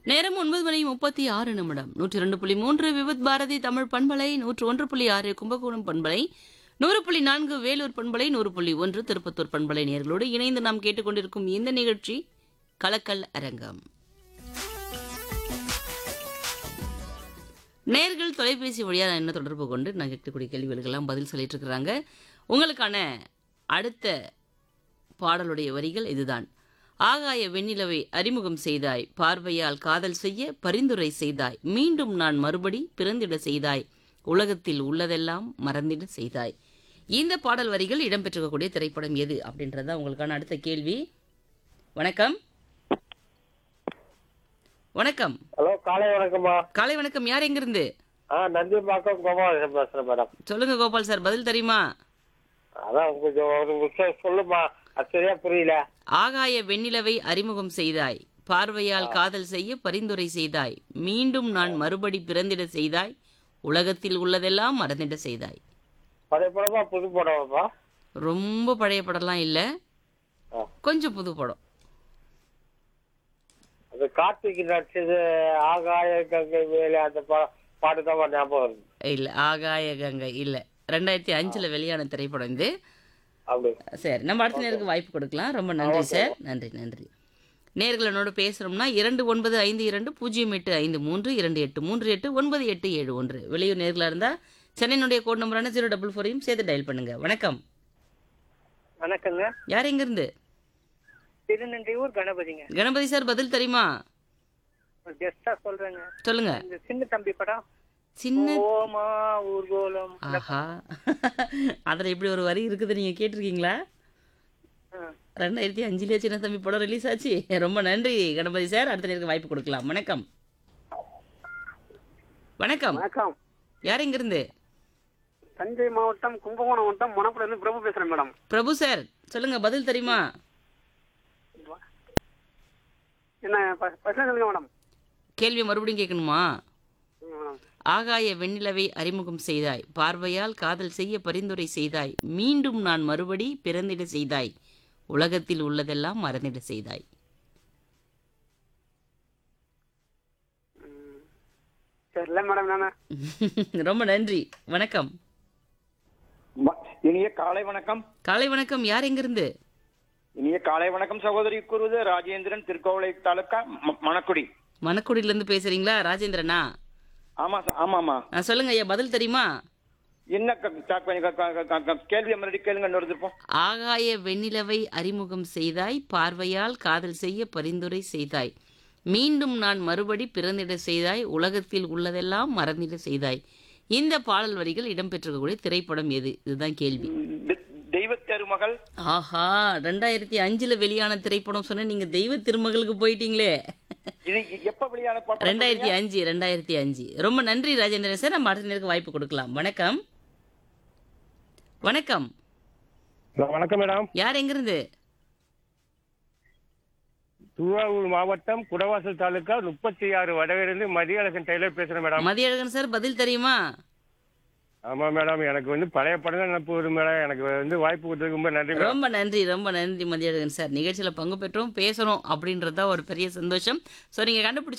நேரம் ஒன்பது மணி முப்பத்தி ஆறு நிமிடம் நூற்றி ரெண்டு புள்ளி மூன்று விவித் பாரதி தமிழ் பண்பலை நூற்று ஒன்று புள்ளி ஆறு கும்பகோணம் பண்பலை நூறு புள்ளி நான்கு வேலூர் பண்பலை நூறு புள்ளி ஒன்று திருப்பத்தூர் பண்பலை நேர்களோடு இணைந்து நாம் கேட்டுக்கொண்டிருக்கும் இந்த நிகழ்ச்சி கலக்கல் அரங்கம் நேர்கள் தொலைபேசி வழியாக என்ன தொடர்பு கொண்டு நான் கேட்கக்கூடிய கேள்விகளுக்கெல்லாம் பதில் சொல்லிட்டு இருக்கிறாங்க உங்களுக்கான அடுத்த பாடலுடைய வரிகள் இதுதான் ஆகாய வெண்ணிலவை அறிமுகம் செய்தாய் பார்வையால் காதல் செய்ய பரிந்துரை செய்தாய் மீண்டும் நான் மறுபடி பிறந்திட செய்தாய் உலகத்தில் உள்ளதெல்லாம் மறந்திட செய்தாய் இந்த பாடல் வரிகள் இடம்பெற்றிருக்கக்கூடிய திரைப்படம் எது அப்படின்றத உங்களுக்கான அடுத்த கேள்வி வணக்கம் வணக்கம் ஹலோ காலை வணக்கம்மா காலை வணக்கம் யார் எங்கிருந்து ஆ நந்திம்பாக்கம் கோபாலகிருஷ்ணன் பேசுறேன் மேடம் சொல்லுங்க கோபால் சார் பதில் தெரியுமா அதான் கொஞ்சம் ஒரு விஷயம் சொல்லுமா அது சரியா புரியல ஆகாய வெண்ணிலவை அறிமுகம் செய்தாய் பார்வையால் காதல் செய்ய பரிந்துரை செய்தாய் மீண்டும் நான் மறுபடி பிறந்திட செய்தாய் உலகத்தில் உள்ளதெல்லாம் மறந்திட செய்தாய் பழைய படமா புது படமாப்பா ரொம்ப பழைய படம்லாம் இல்ல ஆ. கொஞ்சம் புது படம் அது கார்த்திக் நடிச்சது ஆகாய கங்கை மேலே அந்த பா பாட்டு தான் ஞாபகம் வருது இல்ல ஆகாய கங்கை இல்ல ரெண்டாயிரத்தி அஞ்சுல வெளியான திரைப்படம் இது அப்படி சரி நம்ம அடுத்த நேருக்கு வாய்ப்பு கொடுக்கலாம் ரொம்ப நன்றி சார் நன்றி நன்றி நேர்கள் என்னோட பேசுறோம்னா இரண்டு ஒன்பது ஐந்து இரண்டு பூஜ்ஜியம் எட்டு ஐந்து மூன்று இரண்டு எட்டு மூன்று எட்டு ஒன்பது எட்டு ஏழு ஒன்று வெளியூர் நேர்களா இருந்தா சென்னையினுடைய கோட் நம்பரான ஜீரோ டபுள் ஃபோரையும் சேர்த்து டயல் பண்ணுங்க வணக்கம் வணக்கங்க யார் எங்கிருந்து திருநன்றியூர் கணபதிங்க கணபதி சார் பதில் தெரியுமா ஒரு கெஸ்டா சொல்றேங்க சொல்லுங்க இந்த சின்ன தம்பி படம் சின்ன ஓமா ஊர்கோலம் ஆஹா அதுல இப்படி ஒரு வரி இருக்குது நீங்க கேட்டிருக்கீங்களா ஆ. ரெண்டாயிரத்தி அஞ்சுலயே சின்ன தம்பி படம் ரிலீஸ் ஆச்சு ரொம்ப நன்றி கணபதி சார் அடுத்த நேருக்கு வாய்ப்பு கொடுக்கலாம் வணக்கம் வணக்கம் வணக்கம் யார் எங்கிருந்து தஞ்சை மாவட்டம் கும்பகோணம் மாவட்டம் மணப்புல இருந்து பிரபு பேசுறேன் மேடம் பிரபு சார் சொல்லுங்க பதில் தெரியுமா என்ன பசங்க சொல்லுங்க மேடம் கேள்வி மறுபடியும் கேட்கணுமா ம், மேடம் ஆகாய வெண்ணிலவை அறிமுகம் செய்தாய் பார்வையால் காதல் செய்ய பரிந்துரை செய்தாய் மீண்டும் நான் மறுபடி பிறந்திட செய்தாய் உலகத்தில் உள்ளதெல்லாம் மறந்திட செய்தாய் தெரியல மேடம் நானு ரொம்ப நன்றி வணக்கம் ம- இனிய காலை வணக்கம் காலை வணக்கம் யார் எங்கிருந்து இனிய காலை வணக்கம் சகோதரி கூறுவது ராஜேந்திரன் திருக்கோவிலை தாலுக்கா ம- மணக்குடி மணக்குடியிலேருந்து பேசுறீங்களா ராஜேந்திரனா ஆமா ச- ஆமாமா ஆ, சொல்லுங்க ஐயா பதில் தெரியுமா என்ன க- க- கொஞ்சம் க- க- க- க- கேள்வி மறுபடி கேளுங்க இன்னொரு திருப்பம் ஆகாய வெண்ணிலவை அறிமுகம் செய்தாய் பார்வையால் காதல் செய்ய பரிந்துரை செய்தாய் மீண்டும் நான் மறுபடி பிறந்திட செய்தாய் உலகத்தில் உள்ளதெல்லாம் மறந்திட செய்தாய் இந்த பாடல் வரிகள் இடம்பெற்றிருக்கக்கூடிய திரைப்படம் எது இதுதான் கேள்வி தெ- தெய்வ திருமகள் ஆஹா ரெண்டாயிரத்தி அஞ்சுல வெளியான திரைப்படம் சொன்ன நீங்க தெய்வ திருமகளுக்கு போயிட்டீங்களே இது எப்ப வெளியான படம் ரெண்டாயிரத்தி அஞ்சு ரெண்டாயிரத்தி அஞ்சு ரொம்ப நன்றி ராஜேந்திரன் சார் நம்ம அடுத்த நேருக்கு வாய்ப்பு கொடுக்கலாம் வணக்கம் வணக்கம் வணக்கம் மேடம் யார் எங்கிருந்து திருவாரூர் மாவட்டம் குடவாசல் தாலுக்கா முப்பத்தி ஆறு வடகிருந்து மதியழகன் டெய்லர் பேசுறேன் மேடம் மதியழகன் சார் பதில் தெரியுமா ஆமா மேடம் எனக்கு வந்து பழைய படம் தான் நினப்பு வருது மேடம் எனக்கு வந்து வாய்ப்பு கொடுத்ததுக்கு ரொம்ப நன்றி மேடம் ரொம்ப நன்றி ரொம்ப நன்றி மதியழகன் சார் நிகழ்ச்சியில் பங்கு பெற்றோம் பேசணும் அப்படின்றது தான் ஒரு பெரிய சந்தோஷம் ஸோ நீங்கள் கண்டுபிடிச்ச